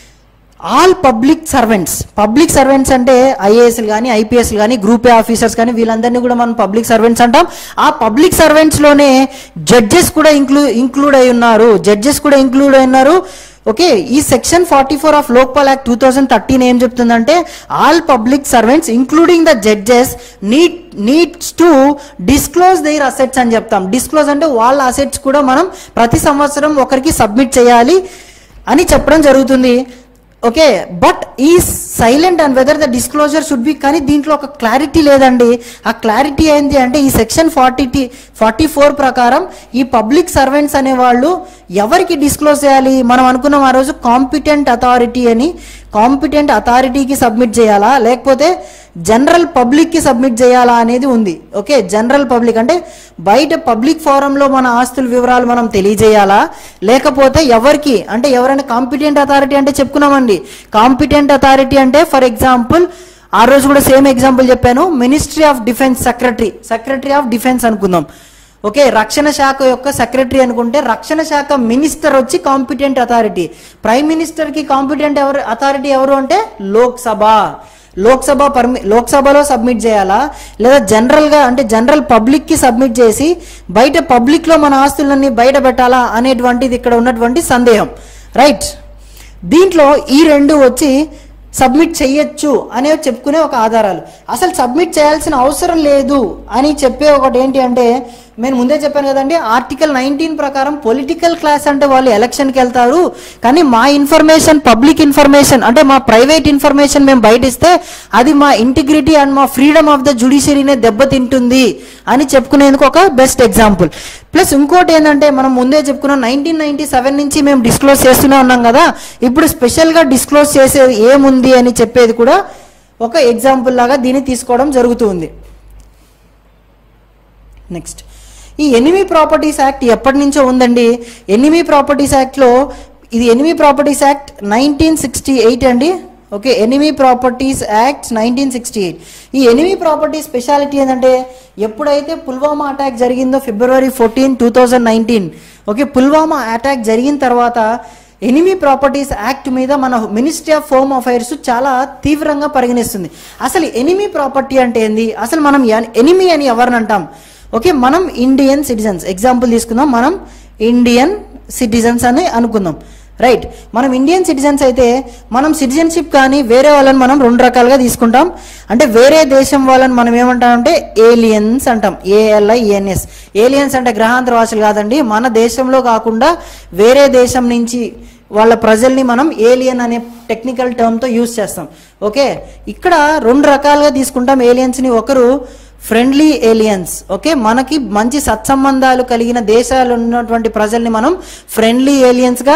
all public servants public servants అంటే ఐఏఎస్లు కానీ ఐపీఎస్లు కానీ గ్రూప్ ఏ ఆఫీసర్స్ కానీ వీళ్ళందరినీ కూడా మనం పబ్లిక్ సర్వెంట్స్ అంటాం ఆ పబ్లిక్ సర్వెంట్స్లోనే జడ్జెస్ కూడా ఇంక్లూ ఇంక్లూడ్ అయి ఉన్నారు జడ్జెస్ కూడా ఇంక్లూడ్ అయి ఉన్నారు ఓకే ఈ section forty four of Lokpal act two thousand thirteen ఏం చెప్తుందంటే all public servants including the judges need needs to disclose their assets అని చెప్తాం డిస్క్లోజ్ అంటే వాళ్ళ అసెట్స్ కూడా మనం ప్రతి సంవత్సరం ఒకరికి సబ్మిట్ చేయాలి అని చెప్పడం జరుగుతుంది ఓకే బట్ ఈ silent and whether the disclosure should be కానీ దీంట్లో ఒక క్లారిటీ లేదండి ఆ క్లారిటీ ఏంటి అంటే ఈ సెక్షన్ ఫార్టీ ఫార్టీ ఫోర్ ప్రకారం ఈ పబ్లిక్ సర్వెంట్స్ అనేవాళ్ళు ఎవరికి డిస్క్లోజ్ చేయాలి మనం అనుకున్నాం ఆ రోజు కాంపిటెంట్ అథారిటీ అని కాంపిటెంట్ అథారిటీకి సబ్మిట్ చేయాలా లేకపోతే జనరల్ పబ్లిక్కి సబ్మిట్ చేయాలా అనేది ఉంది ఓకే జనరల్ పబ్లిక్ అంటే బయట పబ్లిక్ ఫోరంలో మన ఆస్తుల వివరాలు మనం తెలియజేయాలా లేకపోతే ఎవరికి అంటే ఎవరైనా కాంపిటెంట్ అథారిటీ అంటే చెప్పుకున్నామండి కాంపిటెంట్ అథారిటీ అంటే ఫర్ ఎగ్జాంపుల్ ఆ రోజు కూడా సేమ్ ఎగ్జాంపుల్ చెప్పాను ministry of defence secretary secretary of defence అనుకుందాం ఓకే రక్షణ శాఖ యొక్క సెక్రటరీ అనుకుంటే రక్షణ శాఖ మినిస్టర్ వచ్చి కాంపిటెంట్ అథారిటీ ప్రైమ్ మినిస్టర్ కి కాంపిటెంట్ ఎవరు అథారిటీ ఎవరు అంటే లోక్సభ లోక్సభ పర్మి లోక్సభలో సబ్మిట్ చేయాలా లేదా జనరల్ గా అంటే జనరల్ పబ్లిక్ కి సబ్మిట్ చేసి బయట పబ్లిక్ లో మన ఆస్తులన్నీ బయట పెట్టాలా అనేటువంటిది ఇక్కడ ఉన్నటువంటి సందేహం రైట్ దీంట్లో ఈ రెండు వచ్చి సబ్మిట్ చేయొచ్చు అనే చెప్పుకునే ఒక ఆధారాలు అసలు సబ్మిట్ చేయాల్సిన అవసరం లేదు అని చెప్పే ఒకటి ఏంటి అంటే నేను ముందే చెప్పాను కదండి ఆర్టికల్ నైన్టీన్ ప్రకారం పొలిటికల్ క్లాస్ అంటే వాళ్ళు ఎలక్షన్కి వెళ్తారు కానీ మా ఇన్ఫర్మేషన్ పబ్లిక్ ఇన్ఫర్మేషన్ అంటే మా ప్రైవేట్ ఇన్ఫర్మేషన్ మేము బయట ఇస్తే అది మా ఇంటిగ్రిటీ అండ్ మా ఫ్రీడమ్ ఆఫ్ ద జుడిషియరీనే దెబ్బతింటుంది అని చెప్పుకునేందుకు ఒక బెస్ట్ ఎగ్జాంపుల్ ప్లస్ ఇంకోటి ఏంటంటే మనం ముందే చెప్పుకున్నాం నైన్టీన్ నైన్టీ సెవెన్ నుంచి మేము డిస్క్లోజ్ చేస్తూనే ఉన్నాం కదా ఇప్పుడు స్పెషల్గా డిస్క్లోజ్ చేసేది ఏముంది అని చెప్పేది కూడా ఒక ఎగ్జాంపుల్ లాగా దీన్ని తీసుకోవడం జరుగుతుంది నెక్స్ట్ ఈ ఎనిమీ ప్రాపర్టీస్ యాక్ట్ ఎప్పటి నుంచో ఉందండి ఎనిమీ ప్రాపర్టీస్ యాక్ట్లో ఇది enemy properties act nineteen sixty eight అండి okay enemy properties act nineteen sixty eight ఈ ఎనిమీ ప్రాపర్టీ స్పెషాలిటీ ఏంటంటే ఎప్పుడైతే పుల్వామా అటాక్ జరిగిందో ఫిబ్రవరి fourteen two thousand nineteen okay Pulwama attack జరిగిన తర్వాత ఎనిమీ ప్రాపర్టీస్ యాక్ట్ మీద మన మినిస్ట్రీ ఆఫ్ హోమ్ అఫైర్స్ చాలా తీవ్రంగా పరిగణిస్తుంది అసలు ఎనిమీ ప్రాపర్టీ అంటే ఏంది అసలు మనం ఎనిమీ అని ఎవరిని అంటాం ఓకే మనం ఇండియన్ సిటిజన్స్ ఎగ్జాంపుల్ తీసుకుందాం మనం ఇండియన్ సిటిజన్స్ అని అనుకుందాం రైట్ మనం ఇండియన్ సిటిజన్స్ అయితే మనం సిటిజన్షిప్ కానీ వేరే వాళ్ళని మనం రెండు రకాలుగా తీసుకుంటాం అంటే వేరే దేశం వాళ్ళని మనం ఏమంటామంటే ఏలియన్స్ అంటాం ఏఎల్ఐఎన్ఎస్ ఏలియన్స్ అంటే గ్రహాంతరవాసులు కాదండి మన దేశంలో కాకుండా వేరే దేశం నుంచి వాళ్ళ ప్రజల్ని మనం ఏలియన్ అనే టెక్నికల్ టర్మ్తో యూజ్ చేస్తాం ఓకే ఇక్కడ రెండు రకాలుగా తీసుకుంటాం ఏలియన్స్ని ఒకరు ఫ్రెండ్లీ ఏలియన్స్ ఓకే మనకి మంచి సత్సంబంధాలు కలిగిన దేశాలు ఉన్నటువంటి ప్రజల్ని మనం ఫ్రెండ్లీ ఏలియన్స్గా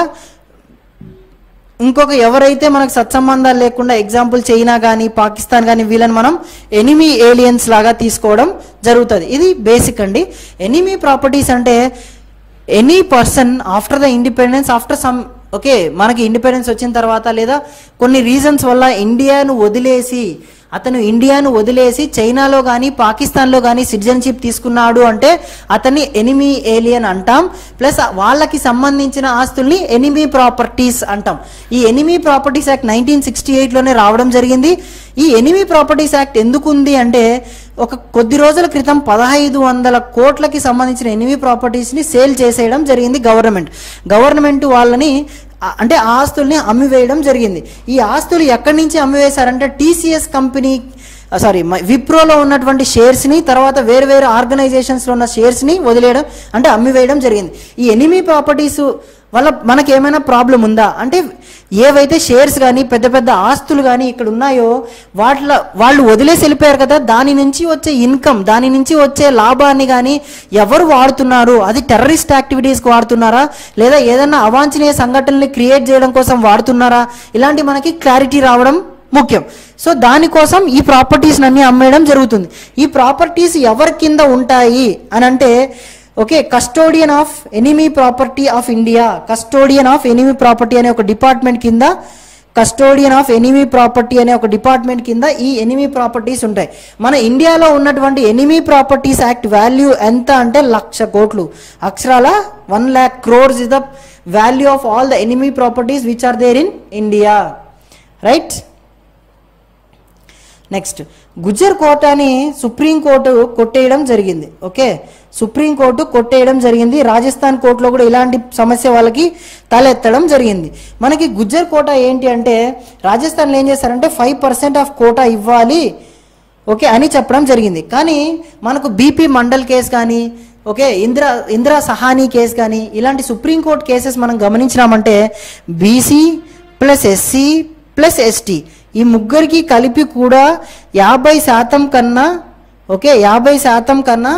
ఇంకొక ఎవరైతే మనకు సత్సంబంధాలు లేకుండా ఎగ్జాంపుల్ చైనా కానీ పాకిస్తాన్ కానీ వీళ్ళని మనం ఎనిమీ ఏలియన్స్ లాగా తీసుకోవడం జరుగుతుంది ఇది బేసిక్ అండి ఎనిమీ ప్రాపర్టీస్ అంటే any person after the independence after some okay మనకి ఇండిపెండెన్స్ వచ్చిన తర్వాత లేదా కొన్ని రీజన్స్ వల్ల ఇండియాను వదిలేసి అతను ఇండియాను వదిలేసి చైనాలో కానీ పాకిస్తాన్లో కానీ సిటిజన్షిప్ తీసుకున్నాడు అంటే అతన్ని ఎనిమీ ఏలియన్ అంటాం ప్లస్ వాళ్ళకి సంబంధించిన ఆస్తుల్ని ఎనిమీ ప్రాపర్టీస్ అంటాం ఈ enemy properties act nineteen sixty ఎయిట్లోనే రావడం జరిగింది ఈ ఎనిమీ ప్రాపర్టీస్ యాక్ట్ ఎందుకు ఉంది అంటే ఒక కొద్ది రోజుల క్రితం పదహైదు వందల కోట్లకి సంబంధించిన ఎనిమీ ప్రాపర్టీస్ని సేల్ చేసేయడం జరిగింది గవర్నమెంట్ గవర్నమెంట్ వాళ్ళని ఆ- అంటే ఆ ఆస్తుల్ని అమ్మివేయడం జరిగింది ఈ ఆస్తులు ఎక్కడి నుంచి అమ్మివేశారంటే టీసీఎస్ కంపెనీ సారీ విప్రోలో ఉన్నటువంటి షేర్స్ని తర్వాత వేరు వేరు ఆర్గనైజేషన్స్లో ఉన్న షేర్స్ని వదిలేయడం అంటే అమ్మివేయడం జరిగింది ఈ ఎనిమీ ప్రాపర్టీస్ వల్ల మనకి ఏమైనా ప్రాబ్లం ఉందా అంటే ఏవైతే షేర్స్ కానీ పెద్ద పెద్ద ఆస్తులు కానీ ఇక్కడ ఉన్నాయో వాటిలో వాళ్ళు వదిలేసి వెళ్ళిపోయారు కదా దాని నుంచి వచ్చే ఇన్కమ్ దాని నుంచి వచ్చే లాభాన్ని కానీ ఎవరు వాడుతున్నారు అది టెర్రరిస్ట్ యాక్టివిటీస్కి వాడుతున్నారా లేదా ఏదైనా అవాంఛనీయ సంఘటనల్ని క్రియేట్ చేయడం కోసం వాడుతున్నారా ఇలాంటి మనకి క్లారిటీ రావడం ముఖ్యం సో దానికోసం ఈ ప్రాపర్టీస్ అన్ని అమ్మేయడం జరుగుతుంది ఈ ప్రాపర్టీస్ ఎవరి కింద ఉంటాయి అని అంటే okay custodian of enemy property of India custodian of enemy property అనే ఒక డిపార్ట్మెంట్ కింద కస్టోడియన్ ఆఫ్ ఎనిమీ ప్రాపర్టీ అనే ఒక డిపార్ట్మెంట్ కింద ఈ ఎనిమీ ప్రాపర్టీస్ ఉంటాయి మన ఇండియాలో ఉన్నటువంటి ఎనిమీ ప్రాపర్టీస్ యాక్ట్ వాల్యూ ఎంత అంటే లక్ష కోట్లు అక్షరాల one lakh crores is the value of all the enemy properties which are there in India right next Gujjar కోటాని సుప్రీంకోర్టు కొట్టేయడం జరిగింది ఓకే సుప్రీంకోర్టు కొట్టేయడం జరిగింది రాజస్థాన్ కోర్టులో కూడా ఇలాంటి సమస్య వాళ్ళకి తలెత్తడం జరిగింది మనకి గుజ్జర్ కోట ఏంటి అంటే రాజస్థాన్లో ఏం చేస్తారంటే five percent of quota okay ఓకే అని చెప్పడం జరిగింది కానీ మనకు బీపీ మండల్ కేసు కానీ ఓకే ఇందిరా ఇందిరా సహానీ కేసు కానీ ఇలాంటి సుప్రీంకోర్టు కేసెస్ మనం గమనించినామంటే BC plus SC plus ST ఈ ముగ్గురికి కలిపి కూడా యాభై శాతం కన్నా ఓకే యాభై శాతం కన్నా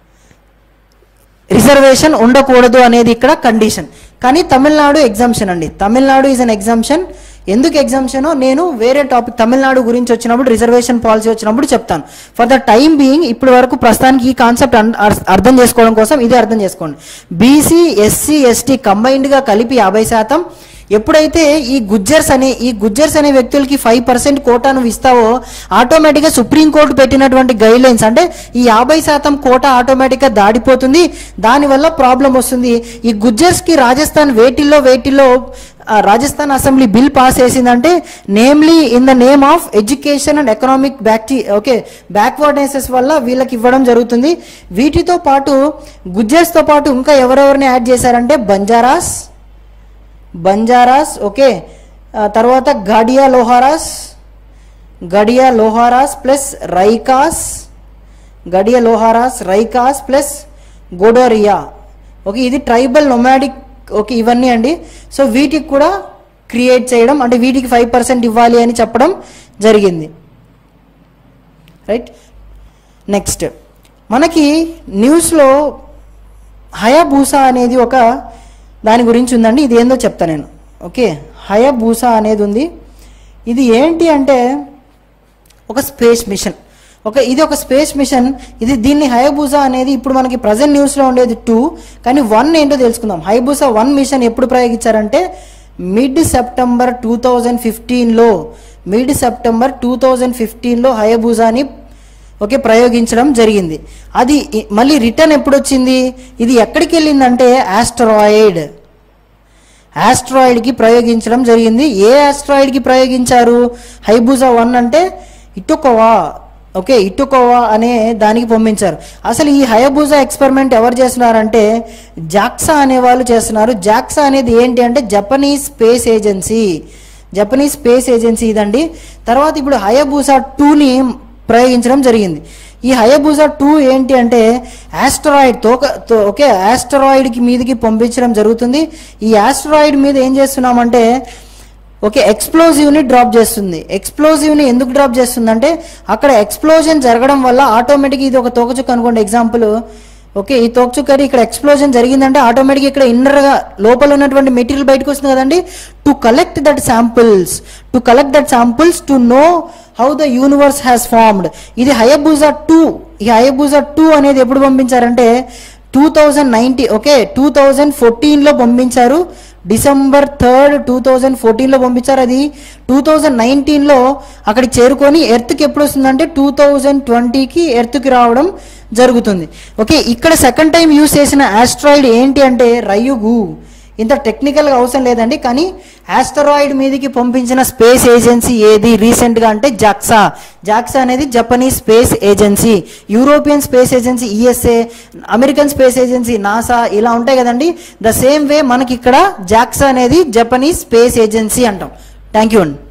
రిజర్వేషన్ ఉండకూడదు అనేది ఇక్కడ కండిషన్ కానీ తమిళనాడు ఎగ్జామ్షన్ అండి తమిళనాడు ఈజ్ అన్ ఎగ్జామ్షన్ ఎందుకు ఎగ్జామ్షనో నేను వేరే టాపిక్ తమిళనాడు గురించి వచ్చినప్పుడు రిజర్వేషన్ పాలసీ వచ్చినప్పుడు చెప్తాను ఫర్ ద టైం బీయింగ్ ఇప్పటి వరకు ప్రస్తుతానికి ఈ కాన్సెప్ట్ అర్థం చేసుకోవడం కోసం ఇదే అర్థం చేసుకోండి బీసీ ఎస్సీ ఎస్టీ కంబైన్డ్గా కలిపి యాభై శాతం ఎప్పుడైతే ఈ గుజ్జర్స్ అనే ఈ గుజ్జర్స్ అనే వ్యక్తులకి ఫైవ్ పర్సెంట్ కోటా నువ్వు ఇస్తావో ఆటోమేటిక్గా సుప్రీంకోర్టు పెట్టినటువంటి గైడ్ లైన్స్ అంటే ఈ యాభై శాతం కోటా ఆటోమేటిక్గా దాడిపోతుంది దానివల్ల ప్రాబ్లం వస్తుంది ఈ గుజ్జర్స్కి రాజస్థాన్ వేటిల్లో వేటిల్లో ఆ, రాజస్థాన్ అసెంబ్లీ బిల్ పాస్ చేసిందంటే namely in the name of education and economic బ్యాక్టీ ఓకే బ్యాక్వర్డ్నెసెస్ వల్ల వీళ్ళకి ఇవ్వడం జరుగుతుంది వీటితో పాటు గుజ్జర్స్తో పాటు ఇంకా ఎవరెవరిని యాడ్ చేశారంటే బంజారాస్ బంజారాస్ ఓకే ఆ, తర్వాత Gadia Loharas Gadia Loharas plus Raikas Gadia Loharas Raikas plus Godoria okay ఇది ట్రైబల్ నొమాడిక్ ఓకే ఇవన్నీ అండి సో వీటికి కూడా క్రియేట్ చేయడం అంటే వీటికి ఫైవ్ పర్సెంట్ ఇవ్వాలి అని చెప్పడం జరిగింది రైట్ నెక్స్ట్ మనకి న్యూస్లో హయాబూసా అనేది ఒక దాని గురించి ఉందండి ఇది ఏందో చెప్తా నేను ఓకే హయాబూసా అనేది ఉంది ఇది ఏంటి అంటే ఒక స్పేస్ మిషన్ ఒక ఇది ఒక స్పేస్ మిషన్ ఇది దీన్ని హైబూసా అనేది ఇప్పుడు మనకి ప్రజెంట్ న్యూస్లో ఉండేది టూ కానీ వన్ ఏంటో తెలుసుకుందాం హైబూసా వన్ మిషన్ ఎప్పుడు ప్రయోగించారంటే మిడ్ సెప్టెంబర్ టూ థౌజండ్ ఫిఫ్టీన్లో మిడ్ సెప్టెంబర్ టూ థౌజండ్ ఫిఫ్టీన్లో హయబూజాని ఓకే ప్రయోగించడం జరిగింది అది ఇ- మళ్ళీ రిటర్న్ ఎప్పుడు వచ్చింది ఇది ఎక్కడికి వెళ్ళిందంటే ఆస్టరాయిడ్ ఆస్ట్రాయిడ్కి ప్రయోగించడం జరిగింది ఏ ఆస్ట్రాయిడ్కి ప్రయోగించారు హైబూజా వన్ అంటే ఇటుకోవా ఓకే ఇటుకోవా అనే దానికి పంపించారు అసలు ఈ హయబూజా ఎక్స్పెరిమెంట్ ఎవరు చేస్తున్నారంటే జాక్సా అనే వాళ్ళు చేస్తున్నారు జాక్సా అనేది ఏంటి అంటే Japanese space agency Japanese space agency ఇదండి తర్వాత ఇప్పుడు హయబూసా టూని ప్రయోగించడం జరిగింది ఈ హయబూజా టూ ఏంటి అంటే ఆస్టరాయిడ్ తోక తో- ఓకే ఆస్టరాయిడ్కి మీదకి పంపించడం జరుగుతుంది ఈ ఆస్టరాయిడ్ మీద ఏం చేస్తున్నామంటే ఓకే ఎక్స్ప్లోజివ్ని డ్రాప్ చేస్తుంది ఎక్స్ప్లోజివ్ని ఎందుకు డ్రాప్ చేస్తుంది అంటే అక్కడ ఎక్స్ప్లోజన్ జరగడం వల్ల ఆటోమేటిక్ ఇది ఒక తోకచుక్క అనుకోండి ఎగ్జాంపుల్ ఓకే ఈ తోకచుక్కరి ఇక్కడ ఎక్స్ప్లోజన్ జరిగిందంటే ఆటోమేటిక్ ఇక్కడ ఇన్నర్గా లోపల ఉన్నటువంటి మెటీరియల్ బయటకు వస్తుంది కదండి to collect that samples to collect that samples to know how the universe has formed ఇది హయబూజా టూ ఈ హయబూజా టూ అనేది ఎప్పుడు పంపించారంటే two thousand ninety okay two thousand ఫోర్టీన్లో పంపించారు డిసెంబర్ థర్డ్ టూ థౌజండ్ ఫోర్టీన్లో పంపించారు అది టూ థౌజండ్ నైన్టీన్లో అక్కడికి చేరుకొని ఎర్త్కి ఎప్పుడు వస్తుందంటే టూ థౌజండ్ ట్వంటీకి ఎర్త్కి రావడం జరుగుతుంది ఓకే ఇక్కడ సెకండ్ టైం యూస్ చేసిన ఆస్ట్రాయిడ్ ఏంటి అంటే రయుగు ఇంత టెక్నికల్గా అవసరం లేదండి కానీ ఆస్టరాయిడ్ మీదకి పంపించిన స్పేస్ ఏజెన్సీ ఏది రీసెంట్గా అంటే జాక్సా జాక్సా అనేది Japanese space agency European space agency ESA American space agency NASA ఇలా ఉంటాయి కదండి ద సేమ్ వే మనకి ఇక్కడ జాక్సా అనేది జపనీస్ స్పేస్ ఏజెన్సీ అంటాం థ్యాంక్ యూ అండి